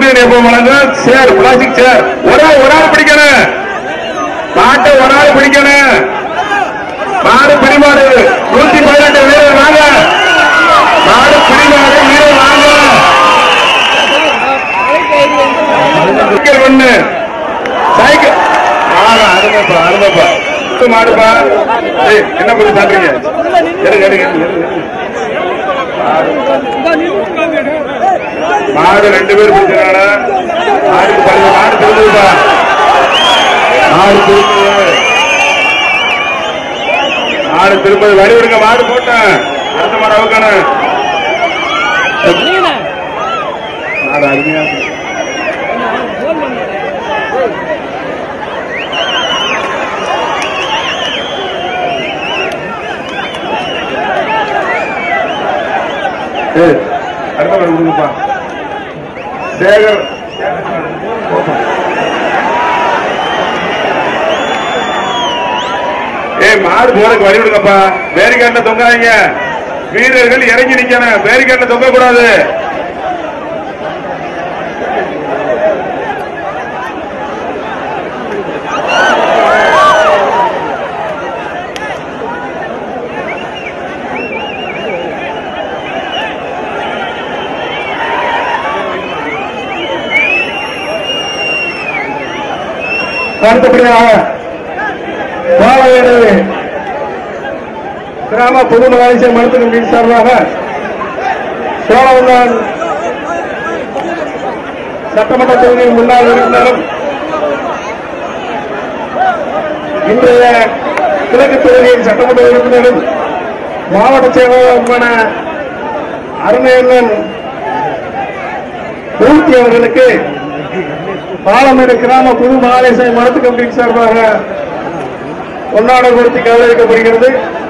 Union எப்போ வழங்க சேர் plastic chair ஒரு ஆள் ஒரு ஆள் பிடிக்கணும் மாட்டை ஒரு ஆள் பிடிக்கணும் மாடு பிடிமாடு நூத்தி பதினெட்டு வீரர் வாங்க மாடு பிடிமாடு வீரர் வாங்க சைக்கிள் ஒண்ணு சைக்கிள் ஆமா அருமைப்பா அருமைப்பா இது மாடுப்பா ஏய், என்ன பண்ணி சாப்பிடுறீங்க எடுங்க எடுங்க எடுங்க, எடுங்க. மாடு ரெண்டு பேர் பிடிச்சிருக்காங்க மாடுக்கு பாருங்க மாடு திரும்புதுப்பா மாடு திரும்புது மாடு திரும்பது வழி விடுங்க மாடு போட்டேன் அடுத்த மாடு அவுக்கணும் மாடு அருமையா இருக்கு. ஏய், அடுத்த மாடு விடுங்கப்பா சேகர் ஏய் மாடு போறதுக்கு வழி விடுங்கப்பா பேரிகாட்ல தொங்காதீங்க வீரர்கள் இறங்கி நிக்கணும் பேரிகாட்ல தொங்க கூடாது அடுத்தபடியாக பாவையடு கிராம பொது மகாலிசை மருத்துவ கமிட்டி சார்பாக சோழவந்தான் சட்டமன்ற தொகுதியின் முன்னாள் உறுப்பினரும் இன்றைய கிழக்கு தொகுதியின் சட்டமன்ற உறுப்பினரும் மாவட்ட செயலாளருமான அருணையண்ணன் மூர்த்தி அவர்களுக்கு பாலமேடு கிராம புது மகாலேசை மருத்துவ கமிட்டி சார்பாக பொன்னாடை கொடுத்து கௌரவிக்கப்படுகிறது